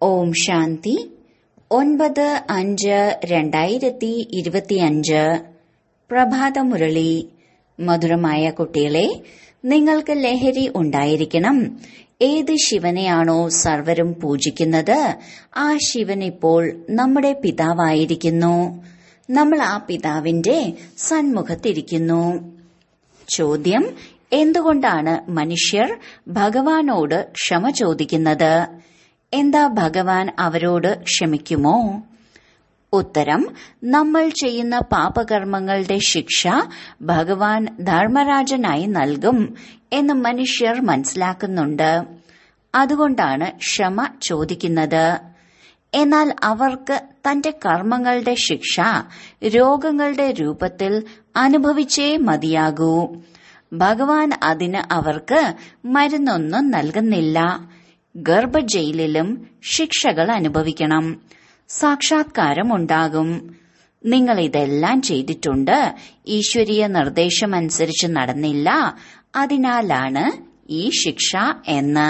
ഓം ശാന്തി ഒൻപത് അഞ്ച് രണ്ടായിരത്തി ഇരുപത്തിയഞ്ച് പ്രഭാതമുരളി മധുരമായ കുട്ടികളെ നിങ്ങൾക്ക് ലഹരി ഉണ്ടായിരിക്കണം ഏത് ശിവനെയാണോ സർവരും പൂജിക്കുന്നത് ആ ശിവൻ ഇപ്പോൾ നമ്മുടെ പിതാവായിരിക്കുന്നു നമ്മൾ ആ പിതാവിന്റെ സന്മുഖത്തിരിക്കുന്നു ചോദ്യം എന്തുകൊണ്ടാണ് മനുഷ്യർ ഭഗവാനോട് ക്ഷമ ചോദിക്കുന്നത് എന്താ ഭഗവാൻ അവരോട് ക്ഷമിക്കുമോ ഉത്തരം നമ്മൾ ചെയ്യുന്ന പാപകർമ്മങ്ങളുടെ ശിക്ഷ ഭഗവാൻ ധർമ്മരാജനായി നൽകും എന്ന് മനുഷ്യർ മനസ്സിലാക്കുന്നുണ്ട് അതുകൊണ്ടാണ് ക്ഷമ ചോദിക്കുന്നത് എന്നാൽ അവർക്ക് തന്റെ കർമ്മങ്ങളുടെ ശിക്ഷ രോഗങ്ങളുടെ രൂപത്തിൽ അനുഭവിച്ചേ മതിയാകൂ ഭഗവാൻ അതിന് അവർക്ക് മരുന്നൊന്നും നൽകുന്നില്ല ഗർഭജയിലിലും ശിക്ഷകൾ അനുഭവിക്കണം സാക്ഷാത്കാരം ഉണ്ടാകും നിങ്ങൾ ഇതെല്ലാം ചെയ്തിട്ടുണ്ട് ഈശ്വരീയ നിർദ്ദേശമനുസരിച്ച് നടന്നില്ല അതിനാലാണ് ഈ ശിക്ഷ എന്ന്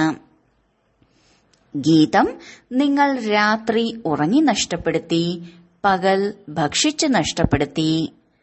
ഗീതം നിങ്ങൾ രാത്രി ഉറങ്ങി നഷ്ടപ്പെടുത്തി പകൽ ഭക്ഷിച്ച് നഷ്ടപ്പെടുത്തി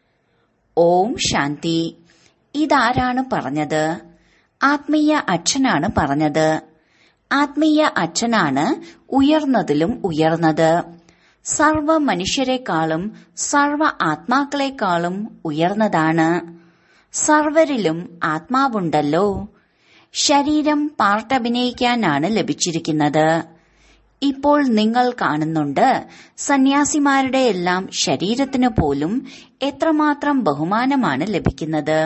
ഓം ശാന്തി ഇതാരാണ് പറഞ്ഞത് ആത്മീയ അച്ഛനാണ് പറഞ്ഞത് ആത്മീയ അച്ഛനാണ് ഉയർന്നതിലും ഉയർന്നത് സർവ മനുഷ്യരെക്കാളും സർവ ആത്മാക്കളെക്കാളും ഉയർന്നതാണ് സർവരിലും ആത്മാവുണ്ടല്ലോ ശരീരം പാർട്ടഭിനയിക്കാനാണ് ലഭിച്ചിരിക്കുന്നത് ഇപ്പോൾ നിങ്ങൾ കാണുന്നുണ്ട് സന്യാസിമാരുടെ എല്ലാം ശരീരത്തിന് പോലും എത്രമാത്രം ബഹുമാനമാണ് ലഭിക്കുന്നത്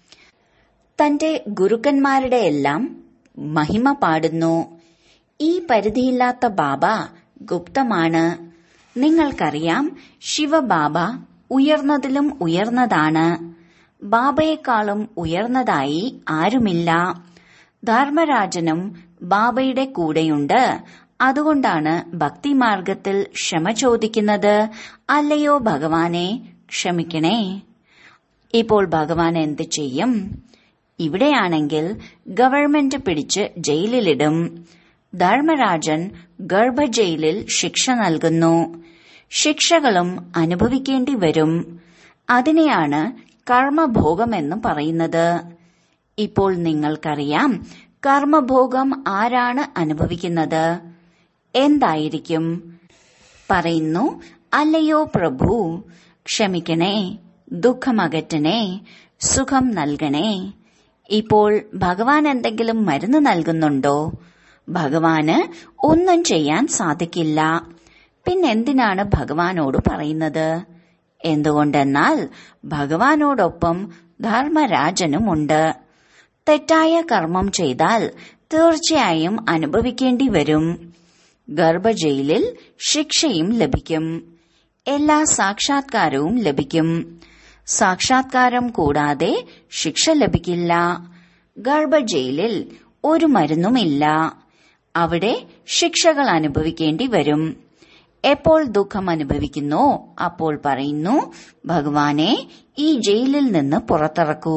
തന്റെ ഗുരുക്കന്മാരുടെ എല്ലാം മഹിമ പാടുന്നു ഈ പരിധിയില്ലാത്ത ബാബ ഗുപ്തമാണ് നിങ്ങൾക്കറിയാം ശിവബാബ ഉയർന്നതിലും ഉയർന്നതാണ് ബാബയെക്കാളും ഉയർന്നതായി ആരുമില്ല ധർമ്മരാജനും ബാബയുടെ കൂടെയുണ്ട് അതുകൊണ്ടാണ് ഭക്തിമാർഗത്തിൽ ക്ഷമ ചോദിക്കുന്നത് അല്ലയോ ഭഗവാനെ ക്ഷമിക്കണേ ഇപ്പോൾ ഭഗവാൻ എന്ത് ചെയ്യും ഇവിടെയാണെങ്കിൽ ഗവൺമെന്റ് പിടിച്ച് ജയിലിലിടും ധർമ്മരാജൻ ഗർഭജയിലിൽ ശിക്ഷ നൽകുന്നു ശിക്ഷകളും അനുഭവിക്കേണ്ടി വരും അതിനെയാണ് കർമ്മഭോഗമെന്ന് പറയുന്നത് ഇപ്പോൾ നിങ്ങൾക്കറിയാം കർമ്മഭോഗം ആരാണ് അനുഭവിക്കുന്നത് എന്തായിരിക്കും പറയുന്നു അല്ലയോ പ്രഭു ക്ഷമിക്കണേ ദുഃഖമകറ്റണേ സുഖം നൽകണേ ഇപ്പോൾ ഭഗവാൻ എന്തെങ്കിലും മരുന്ന് നൽകുന്നുണ്ടോ ഭഗവാന് ഒന്നും ചെയ്യാൻ സാധിക്കില്ല പിന്നെന്തിനാണ് ഭഗവാനോട് പറയുന്നത് എന്തുകൊണ്ടെന്നാൽ ഭഗവാനോടൊപ്പം ധർമ്മരാജനുമുണ്ട് തെറ്റായ കർമ്മം ചെയ്താൽ തീർച്ചയായും അനുഭവിക്കേണ്ടി വരും ഗർഭജയിലിൽ ശിക്ഷയും ലഭിക്കും എല്ലാ സാക്ഷാത്കാരവും ലഭിക്കും സാക്ഷാത്കാരം കൂടാതെ ശിക്ഷ ലഭിക്കില്ല ഗർഭജയിലിൽ ഒരു മരുന്നുമില്ല അവിടെ ശിക്ഷകൾ അനുഭവിക്കേണ്ടി വരും എപ്പോൾ ദുഃഖം അനുഭവിക്കുന്നോ അപ്പോൾ പറയുന്നു ഭഗവാനെ ഈ ജയിലിൽ നിന്ന് പുറത്തിറക്കൂ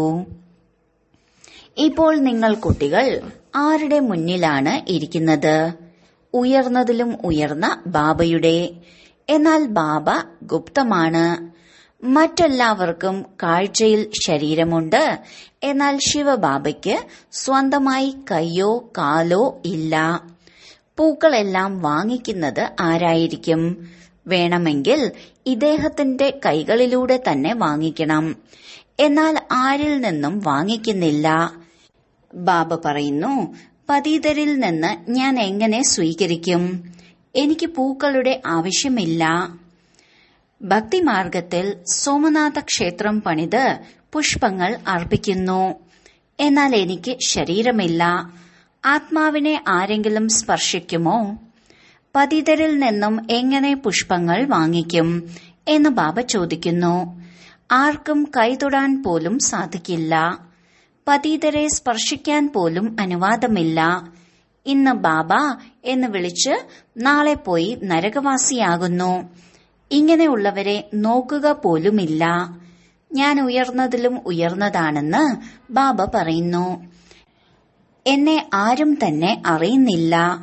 ഇപ്പോൾ നിങ്ങൾ കുട്ടികൾ ആരുടെ മുന്നിലാണ് ഇരിക്കുന്നത് ഉയർന്നതിലും ഉയർന്ന ബാബയുടെ എന്നാൽ ബാബ ഗുപ്തമാണ് മറ്റെല്ലാവർക്കും കാഴ്ചയിൽ ശരീരമുണ്ട് എന്നാൽ ശിവബാബയ്ക്ക് സ്വന്തമായി കയ്യോ കാലോ ഇല്ല പൂക്കളെല്ലാം വാങ്ങിക്കുന്നത് ആരായിരിക്കും വേണമെങ്കിൽ ഇദ്ദേഹത്തിന്റെ കൈകളിലൂടെ തന്നെ വാങ്ങിക്കണം എന്നാൽ ആരിൽ നിന്നും വാങ്ങിക്കുന്നില്ല ബാബ പറയുന്നു പതീതരിൽ നിന്ന് ഞാൻ എങ്ങനെ സ്വീകരിക്കും എനിക്ക് പൂക്കളുടെ ആവശ്യമില്ല ഭക്തിമാർഗത്തിൽ സോമനാഥ ക്ഷേത്രം പണിത് പുഷ്പങ്ങൾ അർപ്പിക്കുന്നു എന്നാൽ എനിക്ക് ശരീരമില്ല ആത്മാവിനെ ആരെങ്കിലും സ്പർശിക്കുമോ പതിതരിൽ നിന്നും എങ്ങനെ പുഷ്പങ്ങൾ വാങ്ങിക്കും എന്ന് ബാബ ചോദിക്കുന്നു ആർക്കും കൈതൊടാൻ പോലും സാധിക്കില്ല പതീതരെ സ്പർശിക്കാൻ പോലും അനുവാദമില്ല ഇന്ന് ബാബ എന്ന് വിളിച്ച് നാളെ പോയി നരകവാസിയാകുന്നു ഇങ്ങനെയുള്ളവരെ നോക്കുക പോലുമില്ല ഞാൻ ഉയർന്നതിലും ഉയർന്നതാണെന്ന് ബാബ പറയുന്നു എന്നെ ആരും തന്നെ അറിയുന്നില്ല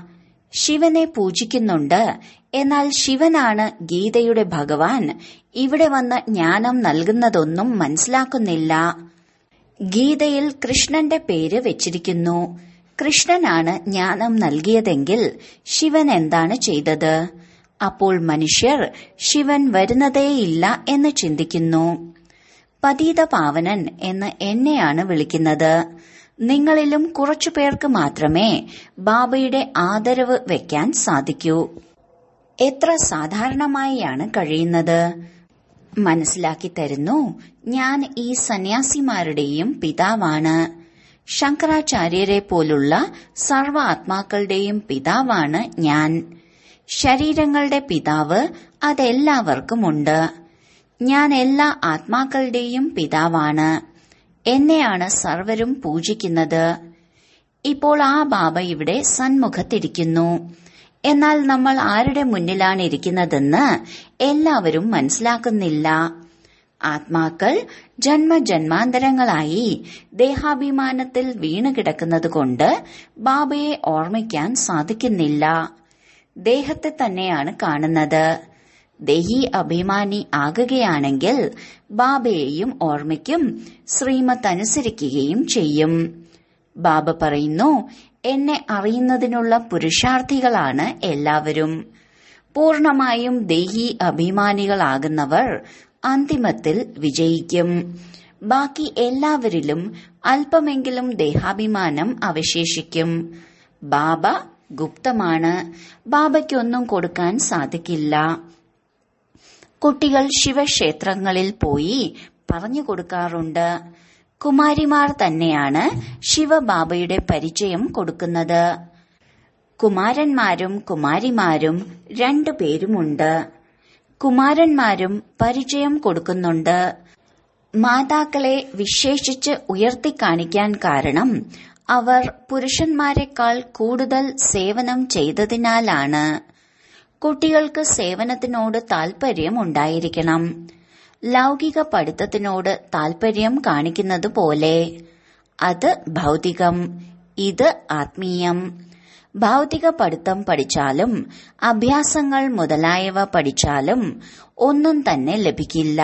ശിവനെ പൂജിക്കുന്നുണ്ട് എന്നാൽ ശിവനാണ് ഗീതയുടെ ഭഗവാൻ ഇവിടെ വന്ന് ജ്ഞാനം നൽകുന്നതൊന്നും മനസ്സിലാക്കുന്നില്ല ഗീതയിൽ കൃഷ്ണന്റെ പേര് വെച്ചിരിക്കുന്നു കൃഷ്ണനാണ് ജ്ഞാനം നൽകിയതെങ്കിൽ ശിവൻ എന്താണ് ചെയ്തത് അപ്പോൾ മനുഷ്യർ ശിവൻ വരുന്നതേയില്ല എന്ന് ചിന്തിക്കുന്നു പതീത പാവനൻ എന്ന് എന്നെയാണ് വിളിക്കുന്നത് നിങ്ങളിലും കുറച്ചു പേർക്ക് മാത്രമേ ബാബയുടെ ആദരവ് വെക്കാൻ സാധിക്കൂ എത്ര സാധാരണമായാണ് കഴിയുന്നത് മനസ്സിലാക്കി തരുന്നു ഞാൻ ഈ സന്യാസിമാരുടെയും പിതാവാണ് ശങ്കരാചാര്യരെ പോലുള്ള സർവ ആത്മാക്കളുടെയും പിതാവാണ് ഞാൻ ശരീരങ്ങളുടെ പിതാവ് അതെല്ലാവർക്കുമുണ്ട് ഞാൻ എല്ലാ ആത്മാക്കളുടെയും പിതാവാണ് എന്നെയാണ് സർവരും പൂജിക്കുന്നത് ഇപ്പോൾ ആ ബാബ ഇവിടെ സന്മുഖത്തിരിക്കുന്നു എന്നാൽ നമ്മൾ ആരുടെ മുന്നിലാണ് ഇരിക്കുന്നതെന്ന് എല്ലാവരും മനസ്സിലാക്കുന്നില്ല ആത്മാക്കൾ ജന്മജന്മാന്തരങ്ങളായി ദേഹാഭിമാനത്തിൽ വീണുകിടക്കുന്നതുകൊണ്ട് ബാബയെ ഓർമ്മിക്കാൻ സാധിക്കുന്നില്ല ദേഹത്തെ തന്നെയാണ് കാണുന്നത് ദേഹി അഭിമാനി ആകുകയാണെങ്കിൽ ബാബയെയും ഓർമ്മിക്കും ശ്രീമത്ത് അനുസരിക്കുകയും ചെയ്യും ബാബ പറയുന്നു എന്നെ അറിയുന്നതിനുള്ള പുരുഷാർത്ഥികളാണ് എല്ലാവരും പൂർണമായും ദേഹി അഭിമാനികളാകുന്നവർ അന്തിമത്തിൽ വിജയിക്കും ബാക്കി എല്ലാവരിലും അല്പമെങ്കിലും ദേഹാഭിമാനം അവശേഷിക്കും ബാബ ഗുപ്തമാണ് ബാബയ്ക്കൊന്നും കൊടുക്കാൻ സാധിക്കില്ല കുട്ടികൾ ശിവക്ഷേത്രങ്ങളിൽ പോയി പറഞ്ഞു കൊടുക്കാറുണ്ട് കുമാരിമാർ തന്നെയാണ് ശിവബാബയുടെ പരിചയം കൊടുക്കുന്നത് കുമാരന്മാരും കുമാരിമാരും രണ്ടു പേരുമുണ്ട് കുമാരന്മാരും പരിചയം കൊടുക്കുന്നുണ്ട് മാതാക്കളെ വിശേഷിച്ച് ഉയർത്തിക്കാണിക്കാൻ കാരണം അവർ പുരുഷന്മാരെക്കാൾ കൂടുതൽ സേവനം ചെയ്തതിനാലാണ് കുട്ടികൾക്ക് സേവനത്തിനോട് താൽപര്യം ഉണ്ടായിരിക്കണം ലൗകിക പഠിത്തത്തിനോട് താൽപര്യം കാണിക്കുന്നത് പോലെ അത് ഭൗതികം ഇത് ആത്മീയം ഭൗതിക പഠിത്തം പഠിച്ചാലും അഭ്യാസങ്ങൾ മുതലായവ പഠിച്ചാലും ഒന്നും തന്നെ ലഭിക്കില്ല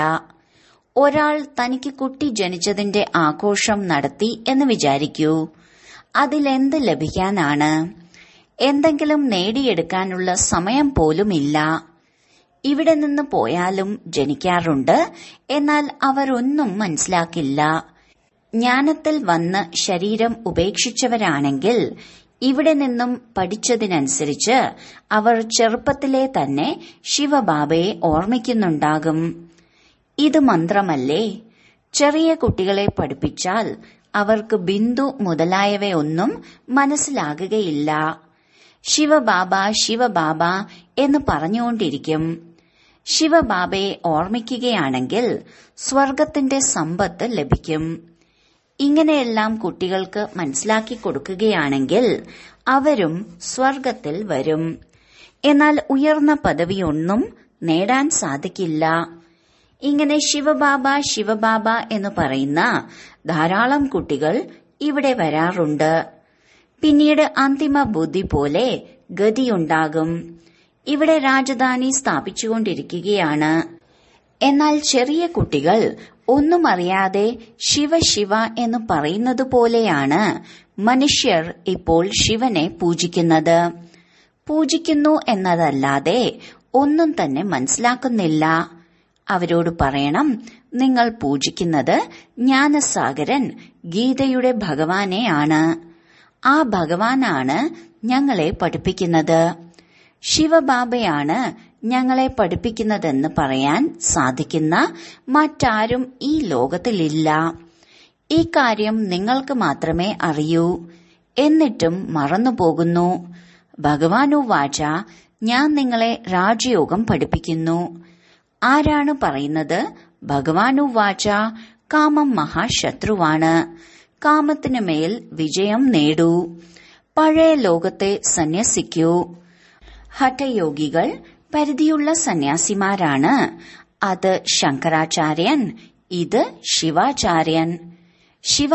ഒരാൾ തനിക്ക് കുട്ടി ജനിച്ചതിന്റെ ആഘോഷം നടത്തി എന്ന് വിചാരിക്കൂ അതിലെന്ത് ലഭിക്കാനാണ് എന്തെങ്കിലും നേടിയെടുക്കാനുള്ള സമയം പോലുമില്ല ഇവിടെ നിന്ന് പോയാലും ജനിക്കാറുണ്ട് എന്നാൽ അവരൊന്നും മനസ്സിലാക്കില്ല ജ്ഞാനത്തിൽ വന്ന് ശരീരം ഉപേക്ഷിച്ചവരാണെങ്കിൽ ഇവിടെ നിന്നും പഠിച്ചതിനനുസരിച്ച് അവർ ചെറുപ്പത്തിലെ തന്നെ ശിവബാബയെ ഓർമ്മിക്കുന്നുണ്ടാകും ഇത് മന്ത്രമല്ലേ ചെറിയ കുട്ടികളെ പഠിപ്പിച്ചാൽ അവർക്ക് ബിന്ദു മുതലായവയൊന്നും മനസ്സിലാകുകയില്ല ശിവബാബ ശിവബാബ എന്ന് പറഞ്ഞുകൊണ്ടിരിക്കും ശിവബാബയെ ഓർമ്മിക്കുകയാണെങ്കിൽ സ്വർഗത്തിന്റെ സമ്പത്ത് ലഭിക്കും ഇങ്ങനെയെല്ലാം കുട്ടികൾക്ക് മനസ്സിലാക്കി കൊടുക്കുകയാണെങ്കിൽ അവരും സ്വർഗത്തിൽ വരും എന്നാൽ ഉയർന്ന പദവിയൊന്നും നേടാൻ സാധിക്കില്ല ഇങ്ങനെ ശിവബാബ ശിവബാബ എന്ന് പറയുന്ന ധാരാളം കുട്ടികൾ ഇവിടെ വരാറുണ്ട് പിന്നീട് അന്തിമ ബുദ്ധി പോലെ ഗതിയുണ്ടാകും ഇവിടെ രാജധാനി സ്ഥാപിച്ചുകൊണ്ടിരിക്കുകയാണ് എന്നാൽ ചെറിയ കുട്ടികൾ ഒന്നും അറിയാതെ ശിവ ശിവ എന്ന് പറയുന്നത് പോലെയാണ് മനുഷ്യർ ഇപ്പോൾ ശിവനെ പൂജിക്കുന്നത് പൂജിക്കുന്നു എന്നതല്ലാതെ ഒന്നും തന്നെ മനസ്സിലാക്കുന്നില്ല അവരോട് പറയണം നിങ്ങൾ പൂജിക്കുന്നത് ജ്ഞാനസാഗരൻ ഗീതയുടെ ഭഗവാനെയാണ് ആ ഭഗവാനാണ് ഞങ്ങളെ പഠിപ്പിക്കുന്നത് ശിവബാബയാണ് ഞങ്ങളെ പഠിപ്പിക്കുന്നതെന്ന് പറയാൻ സാധിക്കുന്ന മറ്റാരും ഈ ലോകത്തിലില്ല ഈ കാര്യം നിങ്ങൾക്ക് മാത്രമേ അറിയൂ എന്നിട്ടും മറന്നുപോകുന്നു ഭഗവാനു വാച ഞാൻ നിങ്ങളെ രാജയോഗം പഠിപ്പിക്കുന്നു ആരാണ് പറയുന്നത് ഭഗവാനു വാച കാമം മഹാശത്രുവാണ് കാമത്തിനു മേൽ വിജയം നേടൂ പഴയ ലോകത്തെ സന്യസിക്കൂ ഹഠയോഗികൾ പരിധിയുള്ള സന്യാസിമാരാണ് അത് ശങ്കരാചാര്യൻ ഇത് ശിവാചാര്യൻ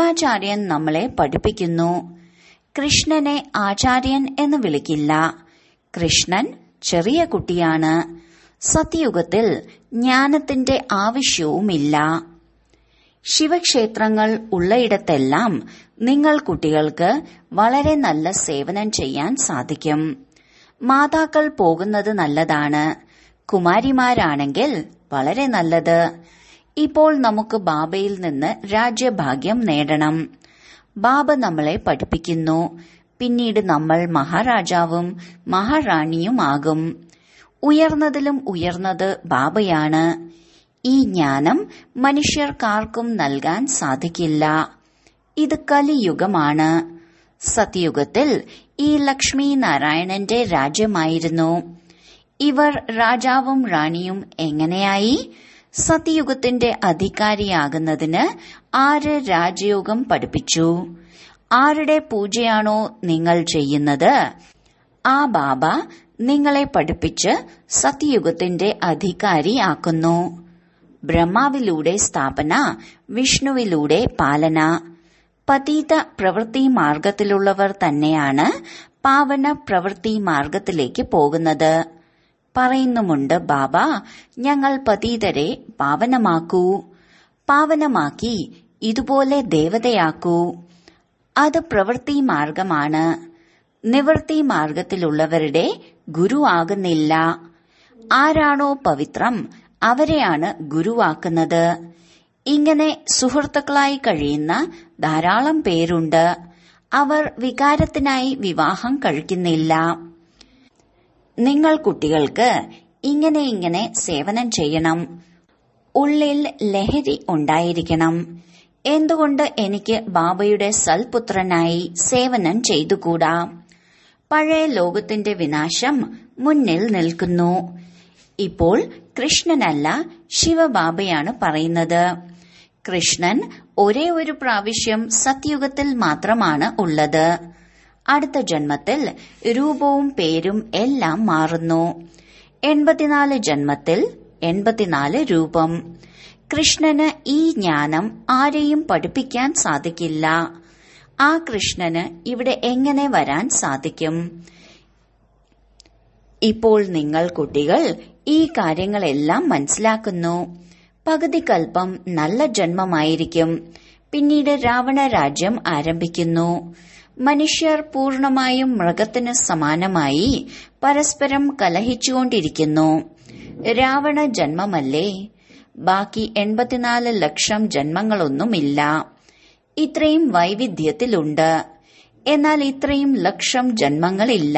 ശിവാചാര്യൻ നമ്മളെ പഠിപ്പിക്കുന്നു കൃഷ്ണനെ ആചാര്യൻ എന്ന് വിളിക്കില്ല കൃഷ്ണൻ ചെറിയ കുട്ടിയാണ് സത്യയുഗത്തിൽ ജ്ഞാനത്തിന്റെ ആവശ്യവുമില്ല ശിവക്ഷേത്രങ്ങൾ ഉള്ളയിടത്തെല്ലാം നിങ്ങൾ കുട്ടികൾക്ക് വളരെ നല്ല സേവനം ചെയ്യാൻ സാധിക്കും മാതാക്കൾ പോകുന്നത് നല്ലതാണ് കുമാരിമാരാണെങ്കിൽ വളരെ നല്ലത് ഇപ്പോൾ നമുക്ക് ബാബയിൽ നിന്ന് രാജ്യഭാഗ്യം നേടണം ബാബ നമ്മളെ പഠിപ്പിക്കുന്നു പിന്നീട് നമ്മൾ മഹാരാജാവും മഹാറാണിയുമാകും ഉയർന്നതിലും ഉയർന്നത് ബാബയാണ് ഈ ജ്ഞാനം മനുഷ്യർക്കാർക്കും നൽകാൻ സാധിക്കില്ല ഇത് കലിയുഗമാണ് സത്യയുഗത്തിൽ ഈ ലക്ഷ്മി നാരായണന്റെ രാജ്യമായിരുന്നു ഇവർ രാജാവും റാണിയും എങ്ങനെയായി സത്യയുഗത്തിന്റെ അധികാരിയാകുന്നതിന് ആര് രാജയോഗം പഠിപ്പിച്ചു ആരുടെ പൂജയാണോ നിങ്ങൾ ചെയ്യുന്നത് ആ ബാബ നിങ്ങളെ പഠിപ്പിച്ച് സത്യയുഗത്തിന്റെ അധികാരിയാക്കുന്നു ബ്രഹ്മാവിലൂടെ സ്ഥാപന വിഷ്ണുവിലൂടെ പാലന പതീത പ്രവൃത്തി മാർഗത്തിലുള്ളവർ തന്നെയാണ് പാവന പ്രവൃത്തി മാർഗത്തിലേക്ക് പോകുന്നത് പറയുന്നുമുണ്ട് ബാബ ഞങ്ങൾ പതീതരെ പാവനമാക്കൂ പാവനമാക്കി ഇതുപോലെ ദേവതയാക്കൂ അത് പ്രവൃത്തി മാർഗമാണ് നിവൃത്തി മാർഗത്തിലുള്ളവരുടെ ഗുരു ആകുന്നില്ല ആരാണോ പവിത്രം അവരെയാണ് ഗുരുവാക്കുന്നത് ഇങ്ങനെ സുഹൃത്തുക്കളായി കഴിയുന്ന ധാരാളം പേരുണ്ട് അവർ വികാരത്തിനായി വിവാഹം കഴിക്കുന്നില്ല നിങ്ങൾ കുട്ടികൾക്ക് ഇങ്ങനെ ഇങ്ങനെ സേവനം ചെയ്യണം ഉള്ളിൽ ലഹരി ഉണ്ടായിരിക്കണം എന്തുകൊണ്ട് എനിക്ക് ബാബയുടെ സൽപുത്രനായി സേവനം ചെയ്തുകൂടാ പഴയ ലോകത്തിന്റെ വിനാശം മുന്നിൽ നിൽക്കുന്നു ഇപ്പോൾ കൃഷ്ണനല്ല ശിവബാബയാണ് പറയുന്നത് കൃഷ്ണൻ ഒരേ ഒരു പ്രാവശ്യം സത്യുഗത്തിൽ മാത്രമാണ് ഉള്ളത് അടുത്ത ജന്മത്തിൽ രൂപവും പേരും എല്ലാം മാറുന്നു എൺപത്തിനാല് ജന്മത്തിൽ എൺപത്തിനാല് രൂപം കൃഷ്ണന് ഈ ജ്ഞാനം ആരെയും പഠിപ്പിക്കാൻ സാധിക്കില്ല ആ കൃഷ്ണന് ഇവിടെ എങ്ങനെ വരാൻ സാധിക്കും ഇപ്പോൾ നിങ്ങൾ കുട്ടികൾ ഈ കാര്യങ്ങളെല്ലാം മനസ്സിലാക്കുന്നു പകുതി കൽപ്പം നല്ല ജന്മമായിരിക്കും പിന്നീട് രാവണ രാജ്യം ആരംഭിക്കുന്നു മനുഷ്യർ പൂർണമായും മൃഗത്തിന് സമാനമായി പരസ്പരം കലഹിച്ചുകൊണ്ടിരിക്കുന്നു രാവണ ജന്മമല്ലേ ബാക്കി എൺപത്തിനാല് ലക്ഷം ജന്മങ്ങളൊന്നുമില്ല ഇത്രയും വൈവിധ്യത്തിലുണ്ട് എന്നാൽ ഇത്രയും ലക്ഷം ജന്മങ്ങളില്ല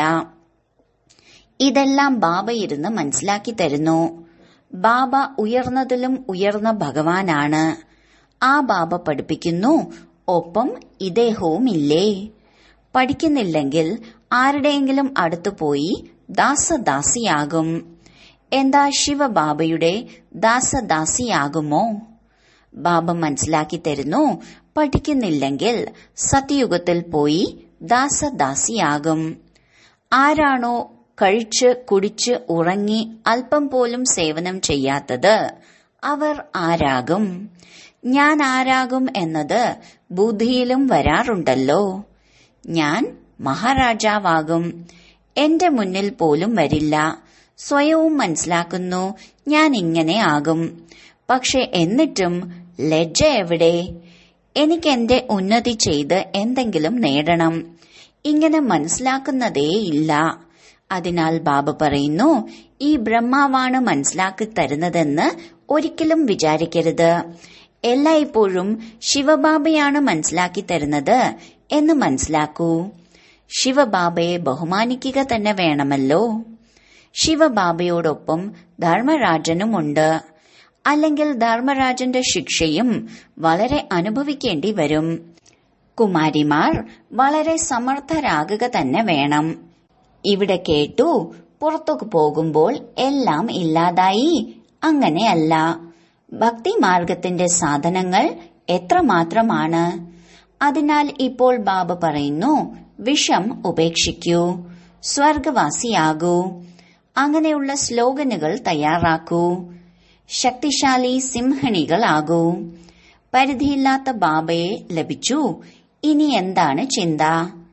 ഇതെല്ലാം ബാബ ഇരുന്ന് മനസ്സിലാക്കി തരുന്നു ബാബ ഉയർന്നതിലും ഉയർന്ന ഭഗവാനാണ് ആ ബാബ പഠിപ്പിക്കുന്നു ഒപ്പം ഇദ്ദേഹവും ഇല്ലേ പഠിക്കുന്നില്ലെങ്കിൽ ആരുടെയെങ്കിലും അടുത്തു പോയി ദാസദാസിയാകും എന്താ ശിവബാബയുടെ ദാസദാസിയാകുമോ ബാബ മനസ്സിലാക്കി തരുന്നു പഠിക്കുന്നില്ലെങ്കിൽ സത്യയുഗത്തിൽ പോയി ദാസദാസിയാകും ആരാണോ കഴിച്ച് കുടിച്ച് ഉറങ്ങി അല്പം പോലും സേവനം ചെയ്യാത്തത് അവർ ആരാകും ഞാൻ ആരാകും എന്നത് ബുദ്ധിയിലും വരാറുണ്ടല്ലോ ഞാൻ മഹാരാജാവാകും എന്റെ മുന്നിൽ പോലും വരില്ല സ്വയവും മനസ്സിലാക്കുന്നു ഞാൻ ഇങ്ങനെ ആകും പക്ഷെ എന്നിട്ടും ലജ്ജ എവിടെ എനിക്ക് എന്റെ ഉന്നതി ചെയ്ത് എന്തെങ്കിലും നേടണം ഇങ്ങനെ മനസ്സിലാക്കുന്നതേയില്ല അതിനാൽ ബാബ പറയുന്നു ഈ ബ്രഹ്മാവാണ് മനസ്സിലാക്കി തരുന്നതെന്ന് ഒരിക്കലും വിചാരിക്കരുത് എല്ലായ്പ്പോഴും ശിവബാബയാണ് മനസ്സിലാക്കി തരുന്നത് എന്ന് മനസ്സിലാക്കൂ ശിവബാബയെ ബഹുമാനിക്കുക തന്നെ വേണമല്ലോ ശിവബാബയോടൊപ്പം ധർമ്മരാജനുമുണ്ട് അല്ലെങ്കിൽ ധർമ്മരാജന്റെ ശിക്ഷയും വളരെ അനുഭവിക്കേണ്ടി വരും കുമാരിമാർ വളരെ സമർത്ഥരാകുക തന്നെ വേണം ഇവിടെ കേട്ടു പുറത്തു പോകുമ്പോൾ എല്ലാം ഇല്ലാതായി അങ്ങനെയല്ല ഭക്തിമാർഗത്തിന്റെ സാധനങ്ങൾ എത്രമാത്രമാണ് അതിനാൽ ഇപ്പോൾ ബാബ പറയുന്നു വിഷം ഉപേക്ഷിക്കൂ സ്വർഗവാസിയാകൂ അങ്ങനെയുള്ള സ്ലോഗനുകൾ തയ്യാറാക്കൂ ശക്തിശാലി സിംഹണികളാകൂ പരിധിയില്ലാത്ത ബാബയെ ലഭിച്ചു ഇനി എന്താണ് ചിന്ത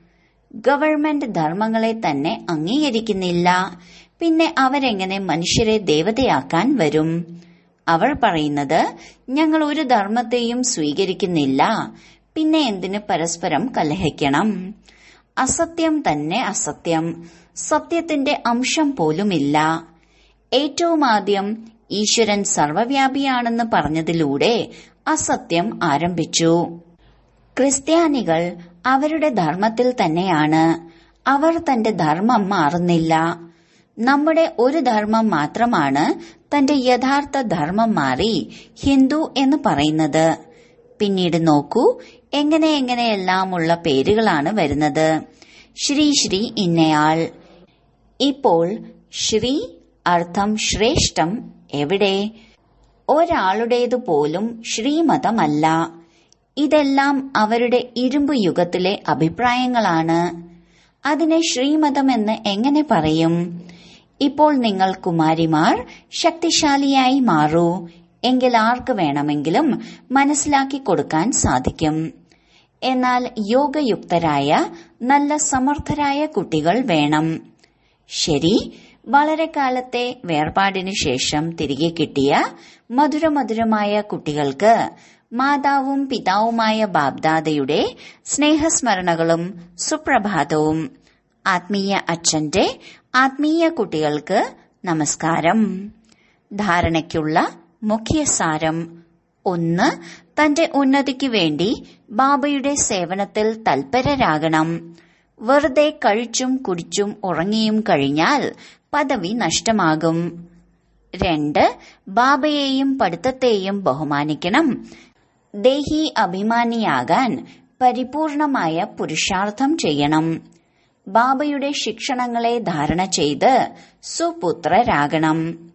ഗവൺമെന്റ് ധർമ്മങ്ങളെ തന്നെ അംഗീകരിക്കുന്നില്ല പിന്നെ അവരെങ്ങനെ മനുഷ്യരെ ദേവതയാക്കാൻ വരും അവർ പറയുന്നത് ഞങ്ങൾ ഒരു ധർമ്മത്തെയും സ്വീകരിക്കുന്നില്ല പിന്നെ എന്തിന് പരസ്പരം കലഹിക്കണം അസത്യം തന്നെ അസത്യം സത്യത്തിന്റെ അംശം പോലുമില്ല ഏറ്റവും ആദ്യം ഈശ്വരൻ സർവവ്യാപിയാണെന്ന് പറഞ്ഞതിലൂടെ അസത്യം ആരംഭിച്ചു ക്രിസ്ത്യാനികൾ അവരുടെ ധർമ്മത്തിൽ തന്നെയാണ് അവർ തന്റെ ധർമ്മം മാറുന്നില്ല നമ്മുടെ ഒരു ധർമ്മം മാത്രമാണ് തന്റെ യഥാർത്ഥ ധർമ്മം മാറി ഹിന്ദു എന്ന് പറയുന്നത് പിന്നീട് നോക്കൂ എങ്ങനെ എങ്ങനെയെല്ലാമുള്ള പേരുകളാണ് വരുന്നത് ശ്രീ ശ്രീ ഇന്നയാൾ ഇപ്പോൾ ശ്രീ അർത്ഥം ശ്രേഷ്ഠം എവിടെ ഒരാളുടേതു പോലും ശ്രീമതമല്ല ഇതെല്ലാം അവരുടെ ഇരുമ്പ് യുഗത്തിലെ അഭിപ്രായങ്ങളാണ് അതിനെ ശ്രീമതമെന്ന് എങ്ങനെ പറയും ഇപ്പോൾ നിങ്ങൾ കുമാരിമാർ ശക്തിശാലിയായി മാറൂ എങ്കിൽ ആർക്ക് വേണമെങ്കിലും മനസ്സിലാക്കി കൊടുക്കാൻ സാധിക്കും എന്നാൽ യോഗയുക്തരായ നല്ല സമർത്ഥരായ കുട്ടികൾ വേണം ശരി വളരെ കാലത്തെ വേർപാടിനു ശേഷം തിരികെ കിട്ടിയ മധുരമധുരമായ കുട്ടികൾക്ക് മാതാവും പിതാവുമായ ബാബ്ദാദയുടെ സ്നേഹസ്മരണകളും സുപ്രഭാതവും ആത്മീയ അച്ഛന്റെ ആത്മീയ കുട്ടികൾക്ക് നമസ്കാരം ധാരണയ്ക്കുള്ള മുഖ്യസാരം ഒന്ന് തന്റെ ഉന്നതിക്ക് വേണ്ടി ബാബയുടെ സേവനത്തിൽ തൽപരരാകണം വെറുതെ കഴിച്ചും കുടിച്ചും ഉറങ്ങിയും കഴിഞ്ഞാൽ പദവി നഷ്ടമാകും രണ്ട് ബാബയെയും പഠിത്തത്തെയും ബഹുമാനിക്കണം ദേഹി അഭിമാനിയാകാൻ പരിപൂർണമായ പുരുഷാർത്ഥം ചെയ്യണം ബാബയുടെ ശിക്ഷണങ്ങളെ ധാരണ ചെയ്ത് സുപുത്രരാകണം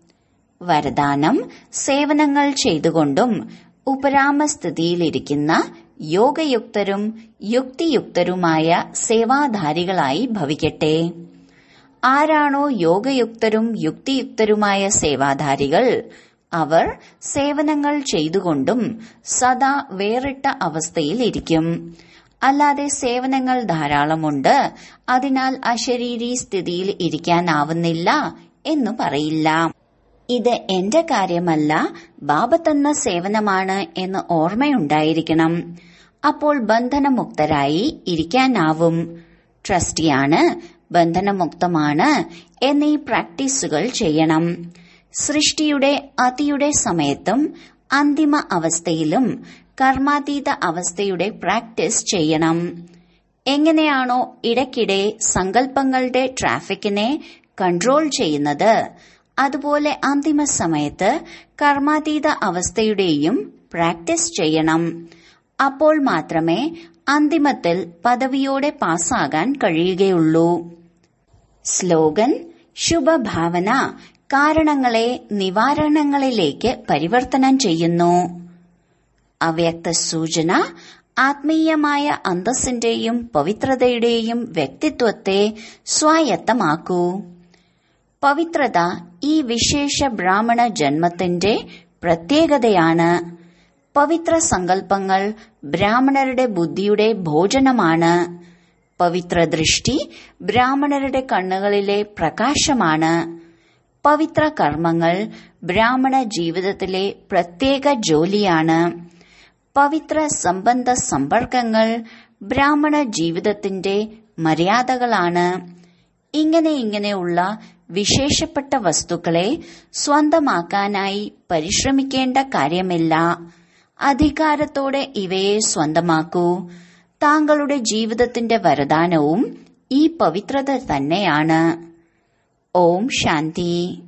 വരദാനം സേവനങ്ങൾ ചെയ്തുകൊണ്ടും ഉപരാമസ്ഥിതിയിലിരിക്കുന്ന യോഗയുക്തരും യുക്തിയുക്തരുമായ സേവാധാരികളായി ഭവിക്കട്ടെ ആരാണോ യോഗയുക്തരും യുക്തിയുക്തരുമായ സേവാധാരികൾ അവർ സേവനങ്ങൾ ചെയ്തുകൊണ്ടും സദാ വേറിട്ട അവസ്ഥയിൽ ഇരിക്കും അല്ലാതെ സേവനങ്ങൾ ധാരാളമുണ്ട് അതിനാൽ അശരീരി സ്ഥിതിയിൽ ഇരിക്കാനാവുന്നില്ല എന്നു പറയില്ല ഇത് എന്റെ കാര്യമല്ല ബാബ തന്ന സേവനമാണ് എന്ന് ഓർമ്മയുണ്ടായിരിക്കണം അപ്പോൾ ബന്ധനമുക്തരായി ഇരിക്കാനാവും ട്രസ്റ്റിയാണ് ബന്ധനമുക്തമാണ് എന്നീ പ്രാക്ടീസുകൾ ചെയ്യണം സൃഷ്ടിയുടെ അതിയുടെ സമയത്തും അന്തിമ അവസ്ഥയിലും കർമാതീത അവസ്ഥയുടെ പ്രാക്ടീസ് ചെയ്യണം എങ്ങനെയാണോ ഇടയ്ക്കിടെ സങ്കല്പങ്ങളുടെ ട്രാഫിക്കിനെ കൺട്രോൾ ചെയ്യുന്നത് അതുപോലെ അന്തിമ സമയത്ത് കർമാതീത അവസ്ഥയുടെയും പ്രാക്ടീസ് ചെയ്യണം അപ്പോൾ മാത്രമേ അന്തിമത്തിൽ പദവിയോടെ പാസ്സാകാൻ കഴിയുകയുള്ളൂ സ്ലോഗൻ ശുഭഭാവന കാരണങ്ങളെ നിവാരണങ്ങളിലേക്ക് പരിവർത്തനം ചെയ്യുന്നു അവ്യക്ത സൂചന ആത്മീയമായ അന്തസ്സിന്റെയും പവിത്രതയുടെയും വ്യക്തിത്വത്തെ സ്വായത്തമാക്കൂ പവിത്രത ഈ വിശേഷ ബ്രാഹ്മണ ജന്മത്തിന്റെ പ്രത്യേകതയാണ് പവിത്ര സങ്കല്പങ്ങൾ ബ്രാഹ്മണരുടെ ബുദ്ധിയുടെ ഭോജനമാണ് പവിത്ര ദൃഷ്ടി ബ്രാഹ്മണരുടെ കണ്ണുകളിലെ പ്രകാശമാണ് പവിത്ര കർമ്മങ്ങൾ ബ്രാഹ്മണ ജീവിതത്തിലെ പ്രത്യേക ജോലിയാണ് പവിത്ര സംബന്ധ സമ്പർക്കങ്ങൾ ബ്രാഹ്മണ ജീവിതത്തിന്റെ മര്യാദകളാണ് ഇങ്ങനെ ഇങ്ങനെയുള്ള വിശേഷപ്പെട്ട വസ്തുക്കളെ സ്വന്തമാക്കാനായി പരിശ്രമിക്കേണ്ട കാര്യമില്ല അധികാരത്തോടെ ഇവയെ സ്വന്തമാക്കൂ താങ്കളുടെ ജീവിതത്തിന്റെ വരദാനവും ഈ പവിത്രത തന്നെയാണ് ഓം ശാന്തി